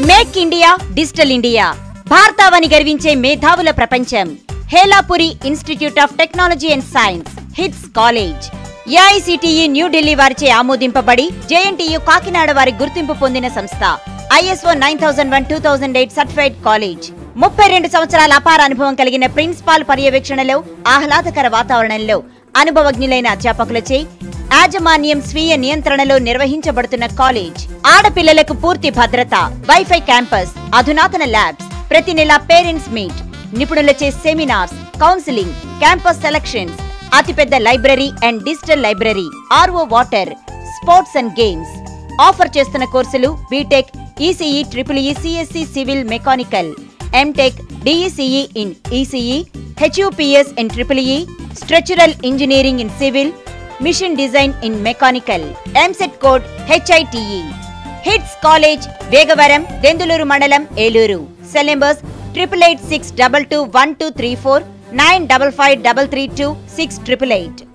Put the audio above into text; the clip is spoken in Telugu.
మేక్ ఇండియా డిజిటల్ ఇండియా భారతావని గర్వించే మేధావుల ప్రపంచం Helapuri institute of technology and science HITS college AICTE New Delhi వారిచే ఆమోదింపబడి జేఎన్టీయు కాకినాడ వారి గుర్తింపు పొందిన సంస్థ ISO nine thousand one two thousand eight certified college ముప్పై రెండు సంవత్సరాల అపార అనుభవం కలిగిన ప్రిన్సిపాల్ పర్యవేక్షణలో ఆహ్లాదకర వాతావరణంలో అనుభవజ్ఞులైన అధ్యాపకులచే యాజమాన్యం స్వీయ నియంత్రణలో నిర్వహించబడుతున్న కాలేజ్ ఆడపిల్లలకు పూర్తి భద్రత వైఫై క్యాంపస్ అధునాతన ల్యాబ్స్ ప్రతి నెల పేరెంట్స్ మీట్ నిపుణులచే సెమినార్స్ కౌన్సిలింగ్ క్యాంపస్ సెలక్షన్స్ అతిపెద్ద library and digital library RO water sports and games offer చేస్తున్న కోర్సులు BTech ECE triple E CSC civil mechanical MTech DECE in ECE HUPS in triple E structural engineering in civil machine design in mechanical EAMCET code HITE HITS college Vegavaram Denduluru మండలం Eluru cell numbers triple eight six double two one two three four nine double five double three two six triple eight